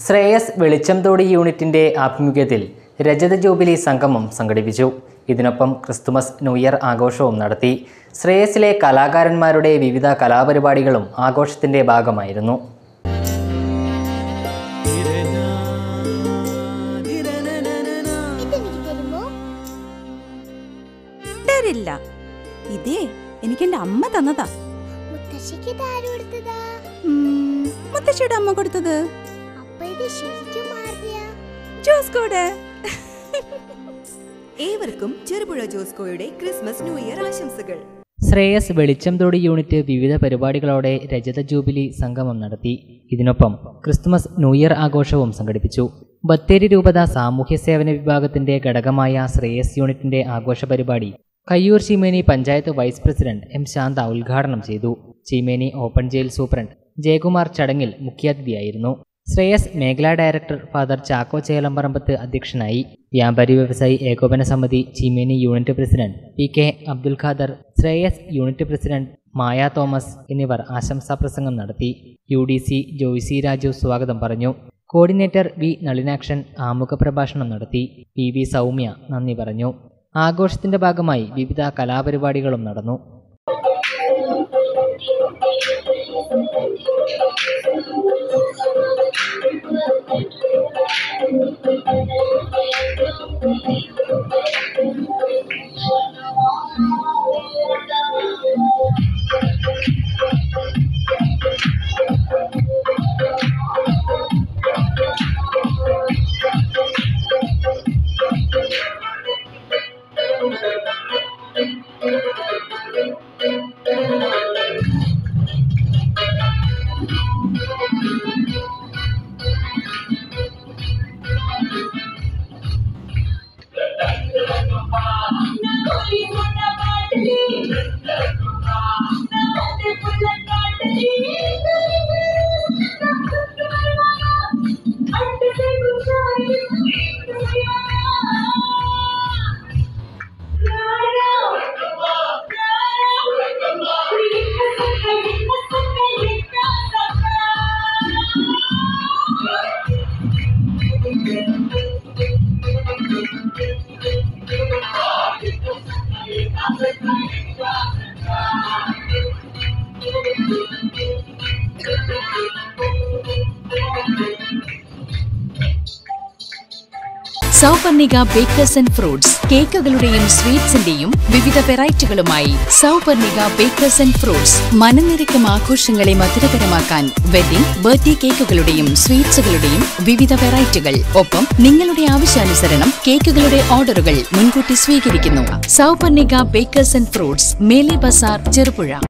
ശ്രേയസ് വെളിച്ചംതോടി യൂണിറ്റിന്റെ ആഭിമുഖ്യത്തിൽ രജത ജൂബിലി സംഗമം സംഘടിപ്പിച്ചു ഇതിനൊപ്പം ക്രിസ്തുമസ് ന്യൂ ഇയർ ആഘോഷവും നടത്തി ശ്രേയസിലെ കലാകാരന്മാരുടെ വിവിധ കലാപരിപാടികളും ആഘോഷത്തിന്റെ ഭാഗമായിരുന്നു ഇതെനിക്ക് തരുമോ തരില്ല ഇതേ എനിക്ക് എന്റെ അമ്മ തന്നതാ മുത്തശ്ശിക്ക് ഇതാര് കൊടുത്തതാ ഉം, മുത്തശ്ശിയുടെ അമ്മ കൊടുത്തത് അപ്പൊ ഇത് ശരിക്കും മാറിയ ജോസ്കോട് ഏവർക്കും ചെറുപുഴ ജോസ്കോയുടെ ക്രിസ്മസ് ന്യൂ ഇയർ ആശംസകൾ ശ്രേയസ് വെളിച്ചംതോടി യൂണിറ്റ് വിവിധ പരിപാടികളോടെ രജത ജൂബിലി സംഗമം നടത്തി ഇതിനൊപ്പം ക്രിസ്തുമസ് ന്യൂ ഇയർ ആഘോഷവും സംഘടിപ്പിച്ചു ബത്തേരി രൂപത സാമൂഹ്യ സേവന വിഭാഗത്തിന്റെ ഘടകമായ ശ്രേയസ് യൂണിറ്റിന്റെ ആഘോഷ പരിപാടി Kayyur Cheemeni panchayat vice president M Shantha ഉദ്ഘാടനം ചെയ്തു Cheemeni open jail superintendent Jayakumar ചടങ്ങിൽ മുഖ്യാതിഥിയായിരുന്നു ശ്രേയസ് മേഖലാ ഡയറക്ടർ ഫാദർ ചാക്കോ ചേലമ്പറമ്പത്ത് അധ്യക്ഷനായി വ്യാപാരി വ്യവസായി ഏകോപന സമിതി Cheemeni unit president P K Abdul Khader Shreyas unit president Maya Thomas എന്നിവർ ആശംസാ പ്രസംഗം നടത്തി U D C Joicy Raju സ്വാഗതം പറഞ്ഞു കോർഡിനേറ്റർ വി നളിനാക്ഷൻ ആമുഖ പ്രഭാഷണം നടത്തി പി വി സൗമ്യ നന്ദി പറഞ്ഞു ആഘോഷത്തിന്റെ ഭാഗമായി വിവിധ കലാപരിപാടികളും നടന്നു സൗപർണിക ബേക്കേഴ്സ് ആൻഡ് ഫ്രൂട്ട്സ് കേക്കുകളുടെയും സ്വീറ്റ്സിന്റെയും വിവിധ വെറൈറ്റികളുമായി സൗപർണിക ബേക്കേഴ്സ് ആൻഡ് ഫ്രൂട്ട്സ് മനനിരക്കും ആഘോഷങ്ങളെ മധുരകരമാക്കാൻ വെഡിംഗ് ബർത്ത്ഡേ കേക്കുകളുടെയും സ്വീറ്റ്സുകളുടെയും വിവിധ വെറൈറ്റികൾ ഒപ്പം നിങ്ങളുടെ ആവശ്യാനുസരണം കേക്കുകളുടെ ഓർഡറുകൾ മുൻകൂട്ടി സ്വീകരിക്കുന്നു സൗപർണിക ബേക്കേഴ്സ് ആൻഡ് ഫ്രൂട്ട്സ് മേലെ ബസാർ ചെറുപുഴ